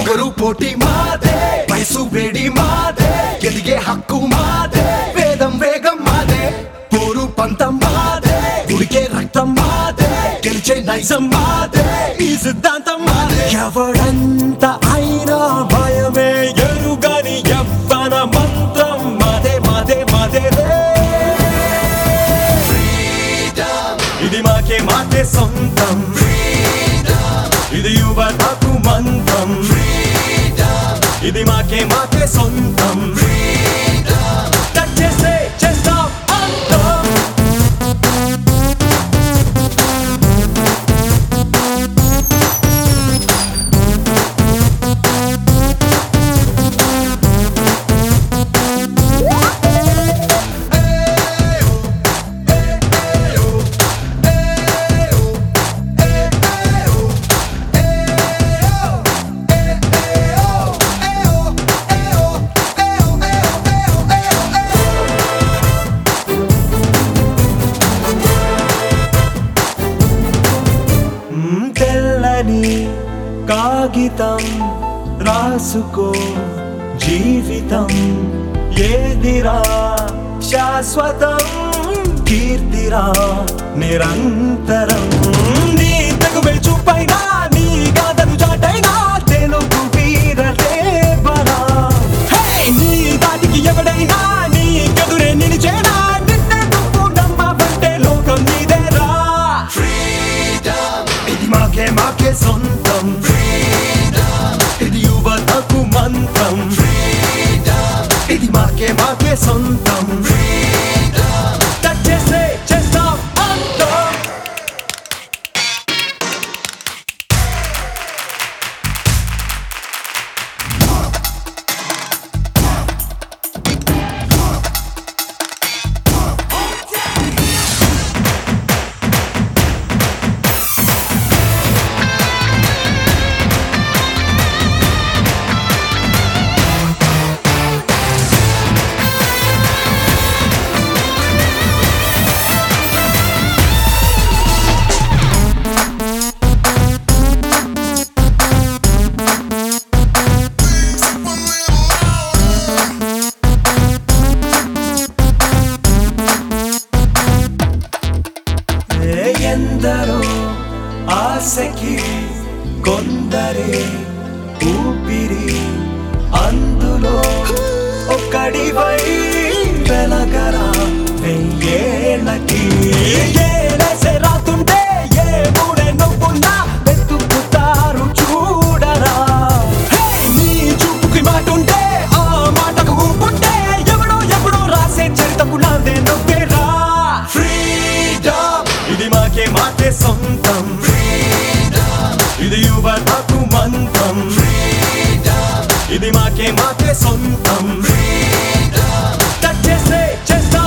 పొగరు పోటీ మాదే వయసు వేడి మాదే ఎదిగే హక్కు మాదే వేదం వేగం మాదే పోరు పంతం మాదే ఉడికే రక్తం మాదే గెలిచే నైజం మాదే ఈ సిద్ధాంతం మాదే ఎవడంత అయినా భయమే ఎరుగని ఎవ్వన మంత్రం మాదే మాదే మాదే రే ఇది మాకే మాకే సొంతం ఇది యువతకు మంత్రం ఇది మాకే మాకే సొంతం టచ్ చేస్తే చేస్తాం అంతం మ్మ్, తెల్లని కాగితం రాసుకో జీవితం ఏదిరా శాశ్వతం కీర్తిరా నిరంతరం నీ తగువే చూపైనా నీ గాథను చాటైనా తెలుగు వీరలేవరా హే! నీ దాటికి ఎవడైనా నీ ఎదురే నిలిచేనా నిన్నే నువ్వు నమ్మవంటే లోకం నీదేరా ఇది మాకే మాకే సొంతం ఇది యువతకు మంత్రం ఇది మాకే మాకే సొంతం టచ్ చేస్తే చేస్తాం అంతం ఏ ఎందరో ఆశకి కొందరే ఊపిరి అందులో ఒక్కడివై వెలగరా వెయ్యేళ్ళకి ఏలేసే రాతుంటే ఏ మూడే నవ్వున్నా వెతుకుతారు చూడరా హే! నీ చూపుకి మాటుంటే ఆ మాటకు ఊపుంటే ఎవడో ఎవడో రాసే చరితకు నాదే నవ్వేరా ఫ్రీడమ్ ఇది మాకే మాకే సొంతం ఇది యువతకు మంత్రం ఇది మాకే మాకే సొంతం టచ్ చేస్తే చేస్తాం